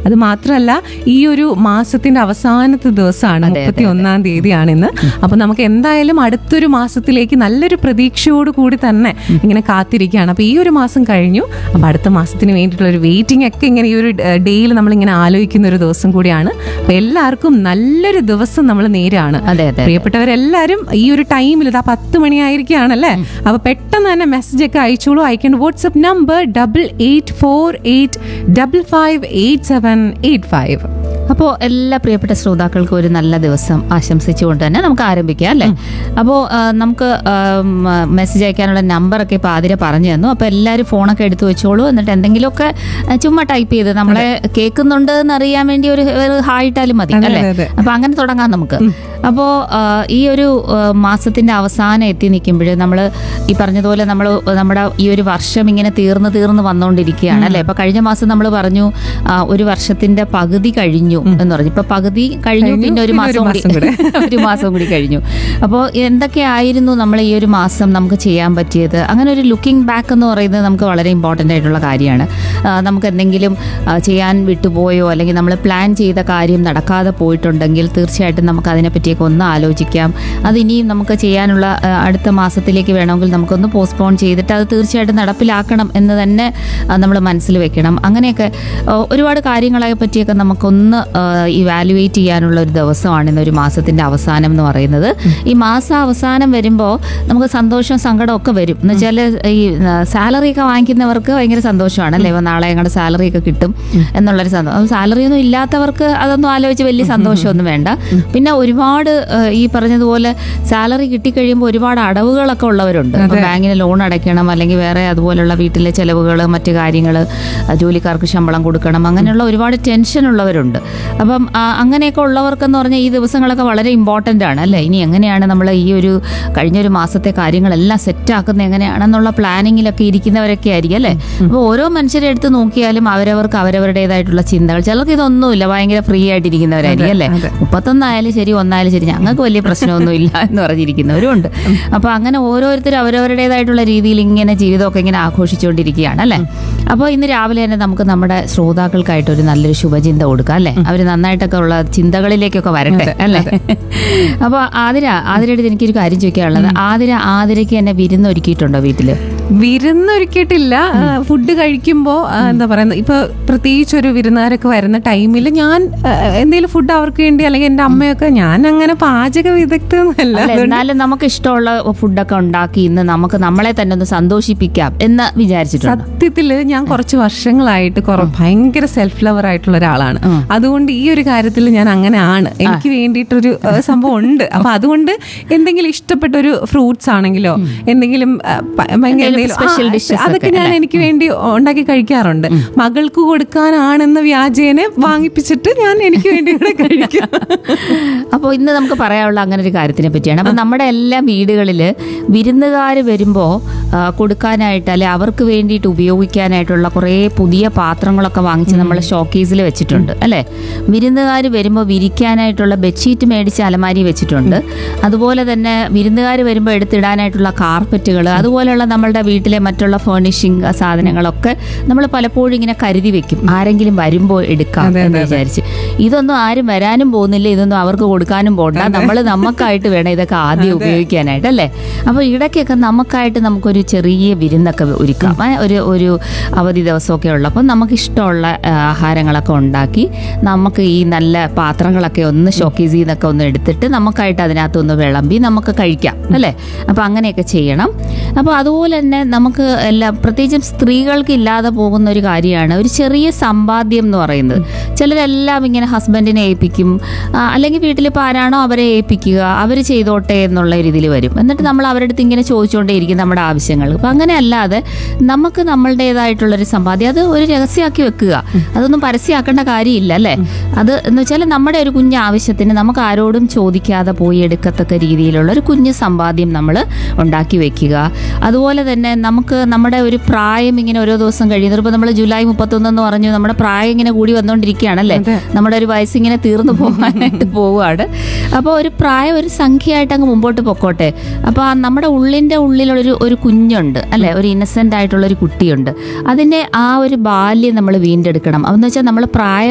അത് മാത്രമല്ല ഈ ഒരു മാസത്തിന്റെ അവസാനത്തെ ദിവസമാണ് മുപ്പത്തി ഒന്നാം തീയതിയാണ് ഇന്ന് അപ്പൊ നമുക്ക് എന്തായാലും അടുത്തൊരു മാസത്തിലേക്ക് നല്ലൊരു പ്രതീക്ഷയോട് കൂടി തന്നെ ഇങ്ങനെ കാത്തിരിക്കുകയാണ് അപ്പൊ ഈ ഒരു മാസം കഴിഞ്ഞു അപ്പൊ അടുത്ത മാസത്തിന് വേണ്ടിയിട്ടുള്ള ഒരു വെയിറ്റിംഗ് ഒക്കെ ഇങ്ങനെ ഈ ഒരു ഡേയിൽ നമ്മൾ ഇങ്ങനെ ആലോചിക്കുന്ന ഒരു ദിവസം കൂടിയാണ് അപ്പൊ എല്ലാവർക്കും നല്ലൊരു ദിവസം നമ്മൾ നേരാണ് അതെ അതെ പ്രിയപ്പെട്ടവരെല്ലാരും ഈ ഒരു ടൈമിൽ ഇതാ പത്ത് മണിയായിരിക്കുകയാണല്ലേ അപ്പൊ പെട്ടെന്ന് തന്നെ മെസ്സേജ് ഒക്കെ അയച്ചോളൂ അയക്കേണ്ട WhatsApp number double eight four eight double five eight seven eight five അപ്പോൾ എല്ലാ പ്രിയപ്പെട്ട ശ്രോതാക്കൾക്കും ഒരു നല്ല ദിവസം ആശംസിച്ചുകൊണ്ട് തന്നെ നമുക്ക് ആരംഭിക്കാം അല്ലേ അപ്പോൾ നമുക്ക് മെസ്സേജ് അയക്കാനുള്ള നമ്പറൊക്കെ ഇപ്പോൾ ആതിര പറഞ്ഞു തന്നു അപ്പോൾ എല്ലാവരും ഫോണൊക്കെ എടുത്തു വെച്ചോളൂ എന്നിട്ട് എന്തെങ്കിലുമൊക്കെ ആ, ചുമ്മാ ടൈപ്പ് ചെയ്ത് നമ്മളെ കേൾക്കുന്നുണ്ട് എന്ന് അറിയാൻ വേണ്ടി ഒരു ഒരു ഹായ് ഇട്ടാലും മതി അതെ, അല്ലേ അതെ, അതെ. അപ്പോൾ അങ്ങനെ തുടങ്ങാം നമുക്ക് അപ്പോൾ ഈ ഒരു ആ, മാസത്തിന്റെ അവസാനം എത്തി നിൽക്കുമ്പോൾ നമ്മൾ ഈ പറഞ്ഞതുപോലെ നമ്മൾ നമ്മുടെ ഈ ഒരു വർഷം ഇങ്ങനെ തീർന്ന് തീർന്ന് വന്നുകൊണ്ടിരിക്കുകയാണ് അല്ലേ അപ്പോൾ കഴിഞ്ഞ മാസം നമ്മൾ പറഞ്ഞു ആ, ഒരു വർഷത്തിന്റെ പകുതി കഴിഞ്ഞു എന്ന് പറഞ്ഞു ഇപ്പൊ പകുതി കഴിഞ്ഞു കഴിഞ്ഞു, പിന്നെ ഒരു പിന്നെ മാസം ഒരു കൂടി മാസം കൂടെ. ഒരു മാസം കൂടി കഴിഞ്ഞു അപ്പോൾ എന്തൊക്കെയായിരുന്നു നമ്മൾ ഈ ഒരു മാസം നമുക്ക് ചെയ്യാൻ പറ്റിയത് അങ്ങനെ ഒരു ലുക്കിംഗ് ബാക്ക് എന്ന് പറയുന്നത് നമുക്ക് വളരെ ഇമ്പോർട്ടൻ്റ് ആയിട്ടുള്ള കാര്യമാണ് ആ, നമുക്ക് എന്തെങ്കിലും ആ, ചെയ്യാൻ വിട്ടുപോയോ അല്ലെങ്കിൽ നമ്മൾ പ്ലാൻ ചെയ്ത കാര്യം നടക്കാതെ പോയിട്ടുണ്ടെങ്കിൽ തീർച്ചയായിട്ടും നമുക്ക് അതിനെപ്പറ്റിയൊക്കെ ഒന്ന് ആലോചിക്കാം അത് ഇനിയും നമുക്ക് ചെയ്യാനുള്ള ആ, അടുത്ത മാസത്തിലേക്ക് വേണമെങ്കിൽ നമുക്കൊന്ന് പോസ്റ്റ്പോൺ ചെയ്തിട്ട് അത് തീർച്ചയായിട്ടും നടപ്പിലാക്കണം എന്ന് തന്നെ നമ്മൾ മനസ്സിൽ വെക്കണം അങ്ങനെയൊക്കെ ആ, ഒരുപാട് കാര്യങ്ങളെ പറ്റിയൊക്കെ നമുക്കൊന്ന് ഇവാലുവേറ്റ് ചെയ്യാനുള്ള ഒരു ദിവസമാണ് ഇന്ന് ഒരു മാസത്തിന്റെ അവസാനം എന്ന് പറയുന്നത് ഈ മാസം അവസാനം വരുമ്പോൾ നമുക്ക് സന്തോഷം സങ്കടം ഒക്കെ വരും എന്ന് വെച്ചാൽ ഈ സാലറി ഒക്കെ വാങ്ങിക്കുന്നവർക്ക് ഭയങ്കര സന്തോഷമാണ് അല്ലേ ഇപ്പൊ നാളെ ഞങ്ങളുടെ സാലറി ഒക്കെ കിട്ടും എന്നുള്ളൊരു സന്തോഷം സാലറി ഒന്നും ഇല്ലാത്തവർക്ക് അതൊന്നും ആലോചിച്ച് വലിയ സന്തോഷമൊന്നും വേണ്ട പിന്നെ ഒരുപാട് ആ, ഈ പറഞ്ഞതുപോലെ സാലറി കിട്ടിക്കഴിയുമ്പോൾ ഒരുപാട് അടവുകളൊക്കെ ഉള്ളവരുണ്ട് ഇപ്പൊ ബാങ്കിന് ലോൺ അടയ്ക്കണം അല്ലെങ്കിൽ വേറെ അതുപോലുള്ള വീട്ടിലെ ചെലവുകൾ മറ്റു കാര്യങ്ങൾ ജോലിക്കാർക്ക് ശമ്പളം കൊടുക്കണം അങ്ങനെയുള്ള ഒരുപാട് ടെൻഷൻ ഉള്ളവരുണ്ട് അപ്പം ആ, അങ്ങനെയൊക്കെ ഉള്ളവർക്കെന്ന് പറഞ്ഞാൽ ഈ ദിവസങ്ങളൊക്കെ വളരെ ഇമ്പോർട്ടൻ്റ് ആണ് അല്ലേ ഇനി എങ്ങനെയാണ് നമ്മൾ ഈ ഒരു കഴിഞ്ഞൊരു മാസത്തെ കാര്യങ്ങളെല്ലാം സെറ്റാക്കുന്നത് എങ്ങനെയാണെന്നുള്ള പ്ലാനിങ്ങിലൊക്കെ ഇരിക്കുന്നവരൊക്കെ ആയിരിക്കും അല്ലേ അപ്പോൾ ഓരോ മനുഷ്യരെ എടുത്ത് നോക്കിയാലും അവരവർക്ക് അവരവരുടേതായിട്ടുള്ള ചിന്തകൾ ചിലർക്ക് ഇതൊന്നുമില്ല ഭയങ്കര ഫ്രീ ആയിട്ടിരിക്കുന്നവരായിരിക്കും അല്ലേ അതെ. മുപ്പത്തൊന്നായാലും ശരി ഒന്നായാലും ശരി ഞങ്ങൾക്ക് വലിയ പ്രശ്നമൊന്നും ഇല്ല എന്ന് പറഞ്ഞിരിക്കുന്നവരും ഉണ്ട് അപ്പോൾ അങ്ങനെ ഓരോരുത്തരും അവരവരുടേതായിട്ടുള്ള രീതിയിൽ ഇങ്ങനെ ജീവിതമൊക്കെ ഇങ്ങനെ ആഘോഷിച്ചുകൊണ്ടിരിക്കുകയാണ് അല്ലേ അപ്പോൾ ഇന്ന് രാവിലെ തന്നെ നമുക്ക് നമ്മുടെ ശ്രോതാക്കൾക്കായിട്ട് ഒരു നല്ലൊരു ശുഭചിന്ത കൊടുക്കാം അല്ലേ അവർ നന്നായിട്ടൊക്കെ ഉള്ള ചിന്തകളിലേക്കൊക്കെ വരട്ടെ അല്ലേ അപ്പോൾ ആതിര ആതിരയുടെ എനിക്കൊരു കാര്യം ചോദിക്കാനുള്ളത് ആതിര ആതിരയ്ക്ക് തന്നെ വിരുന്നൊരുക്കിയിട്ടുണ്ടോ വീട്ടില് വിരുന്നൊരുക്കിയിട്ടില്ല ഫുഡ് കഴിക്കുമ്പോൾ എന്താ പറയുന്നത് ഇപ്പൊ പ്രത്യേകിച്ച് ഒരു വിരുന്നുകാരൊക്കെ വരുന്ന ടൈമിൽ ഞാൻ ആ, എന്തെങ്കിലും ഫുഡ് അവർക്ക് വേണ്ടി അല്ലെങ്കിൽ എൻ്റെ അമ്മയൊക്കെ ഞാൻ അങ്ങനെ പാചക വിദഗ്ധന്നല്ല അല്ല എന്നാലും നമുക്ക് ഇഷ്ടമുള്ള ഫുഡൊക്കെ ഉണ്ടാക്കി ഇന്ന് നമുക്ക് നമ്മളെ തന്നെ ഒന്ന് സന്തോഷിപ്പിക്കാം എന്ന് വിചാരിച്ചിട്ടുണ്ട് സത്യത്തില് ഞാൻ കുറച്ച് വർഷങ്ങളായിട്ട് കുറ- ഭയങ്കര സെൽഫ് ലവർ ആയിട്ടുള്ള ഒരാളാണ് അതുകൊണ്ട് ഈ ഒരു കാര്യത്തിൽ ഞാൻ അങ്ങനെ ആണ് എനിക്ക് വേണ്ടിയിട്ടൊരു ആ, സംഭവം ഉണ്ട് അപ്പൊ അതുകൊണ്ട് എന്തെങ്കിലും ഇഷ്ടപ്പെട്ട ഒരു ഫ്രൂട്ട്സ് ആണെങ്കിലോ എന്തെങ്കിലും ആ, പ- ഭയങ്കര എന്തെങ്കിലും- special ആ, dishes അതൊക്കെ ഒക്കെ, ഞാൻ എനിക്ക് വേണ്ടി ഉണ്ടാക്കി കഴിക്കാറുണ്ട് മകൾക്ക് കൊടുക്കാനാണെന്ന വ്യാജേനെ വാങ്ങിപ്പിച്ചിട്ട് ഞാൻ എനിക്ക് വേണ്ടി ഇവിടെ കഴിക്കും അപ്പോൾ ഇന്ന് നമുക്ക് പറയാനുള്ള അങ്ങനെ ഒരു കാര്യത്തിനെ പറ്റിയാണ് അപ്പോൾ നമ്മുടെ എല്ലാ വീടുകളിൽ വിരുന്നുകാർ വരുമ്പോൾ കൊടുക്കാനായിട്ട് അല്ലെ അവർക്ക് വേണ്ടിയിട്ട് ഉപയോഗിക്കാനായിട്ടുള്ള കുറേ പുതിയ പാത്രങ്ങളൊക്കെ വാങ്ങിച്ച് നമ്മൾ ഷോക്കേസിൽ വെച്ചിട്ടുണ്ട് അല്ലേ വിരുന്നുകാർ വരുമ്പോൾ വിരിക്കാനായിട്ടുള്ള ബെഡ്ഷീറ്റ് മേടിച്ച് അലമാരി വെച്ചിട്ടുണ്ട് അതുപോലെ തന്നെ വിരുന്നുകാർ വരുമ്പോൾ എടുത്തിടാനായിട്ടുള്ള കാർപ്പറ്റുകൾ അതുപോലെയുള്ള നമ്മളുടെ വീട്ടിലെ മറ്റുള്ള ഫേർണിഷിങ് സാധനങ്ങളൊക്കെ നമ്മൾ പലപ്പോഴും ഇങ്ങനെ കരുതി വെക്കും ആരെങ്കിലും വരുമ്പോൾ എടുക്കാം അതെ, എന്ന് അതെ, അതെ. വിചാരിച്ച് ഇതൊന്നും ആരും വരാനും പോകുന്നില്ല ഇതൊന്നും അവർക്ക് കൊടുക്കാനും പോണ്ട നമ്മൾ നമുക്കായിട്ട് വേണം ഇതൊക്കെ ആദ്യം ഉപയോഗിക്കാനായിട്ട് അല്ലേ അപ്പോൾ ഇടയ്ക്കൊക്കെ നമുക്കായിട്ട് നമുക്കൊരു ചെറിയ വിരുന്നൊക്കെ ഒരുക്കാം ഏ, ഒരു ഒരു അവധി ദിവസമൊക്കെ ഉള്ളപ്പോൾ നമുക്ക് ഇഷ്ടമുള്ള ആ, ആഹാരങ്ങളൊക്കെ ഉണ്ടാക്കി നമുക്ക് ഈ നല്ല പാത്രങ്ങളൊക്കെ ഒന്ന് ഷോക്കേസിൽ നിന്നൊക്കെ ഒന്ന് എടുത്തിട്ട് നമുക്കായിട്ട് അതിനകത്ത് ഒന്ന് വിളമ്പി നമുക്ക് കഴിക്കാം അല്ലേ അപ്പോൾ അങ്ങനെയൊക്കെ ചെയ്യണം അപ്പോൾ അതുപോലെ തന്നെ നമുക്ക് എല്ലാം പ്രത്യേകിച്ചും സ്ത്രീകൾക്ക് ഇല്ലാതെ പോകുന്ന ഒരു കാര്യമാണ് ഒരു ചെറിയ സമ്പാദ്യം എന്ന് പറയുന്നത് ചിലരെല്ലാം ഇങ്ങനെ ഹസ്ബൻഡിനെ ഏൽപ്പിക്കും ആ, അല്ലെങ്കിൽ വീട്ടിലിപ്പോൾ ആരാണോ അവരെ ഏൽപ്പിക്കുക അവർ ചെയ്തോട്ടെ എന്നുള്ള രീതിയിൽ വരും എന്നിട്ട് നമ്മൾ അവരുടെ അടുത്ത് ഇങ്ങനെ ചോദിച്ചുകൊണ്ടേയിരിക്കും നമ്മുടെ ആവശ്യങ്ങൾ അപ്പം അങ്ങനെ അല്ലാതെ നമുക്ക് നമ്മളുടേതായിട്ടുള്ളൊരു സമ്പാദ്യം അത് ഒരു രഹസ്യമാക്കി വെക്കുക അതൊന്നും പരസ്യമാക്കേണ്ട കാര്യമില്ല അല്ലേ അത് എന്ന് വെച്ചാൽ നമ്മുടെ ഒരു കുഞ്ഞ് ആവശ്യത്തിന് നമുക്ക് ആരോടും ചോദിക്കാതെ പോയി എടുക്കത്തക്ക രീതിയിലുള്ള ഒരു കുഞ്ഞ് സമ്പാദ്യം നമ്മൾ ഉണ്ടാക്കി വെക്കുക അതുപോലെ തന്നെ നമുക്ക് നമ്മുടെ ഒരു പ്രായം ഇങ്ങനെ ഓരോ ദിവസം കഴിയുന്നത് ഇപ്പോൾ നമ്മൾ ജൂലൈ മുപ്പത്തൊന്ന് എന്ന് പറഞ്ഞു നമ്മുടെ പ്രായം ഇങ്ങനെ കൂടി വന്നുകൊണ്ടിരിക്കുകയാണല്ലേ അതെ. നമ്മുടെ ഒരു വയസ്സ് ഇങ്ങനെ തീർന്നു പോകാനായിട്ട് പോവുകയാണ് അപ്പോൾ ഒരു പ്രായം ഒരു സംഖ്യയായിട്ട് അങ്ങ് മുമ്പോട്ട് പൊക്കോട്ടെ അപ്പോൾ ആ നമ്മുടെ ഉള്ളിൻ്റെ ഉള്ളിലൊരു ഒരു കുഞ്ഞുണ്ട് അല്ലെ ഒരു ഇന്നസെൻ്റ് ആയിട്ടുള്ള ഒരു കുട്ടിയുണ്ട് അതിൻ്റെ ആ ഒരു ബാല്യം നമ്മൾ വീണ്ടെടുക്കണം അതെന്ന് വെച്ചാൽ നമ്മൾ പ്രായം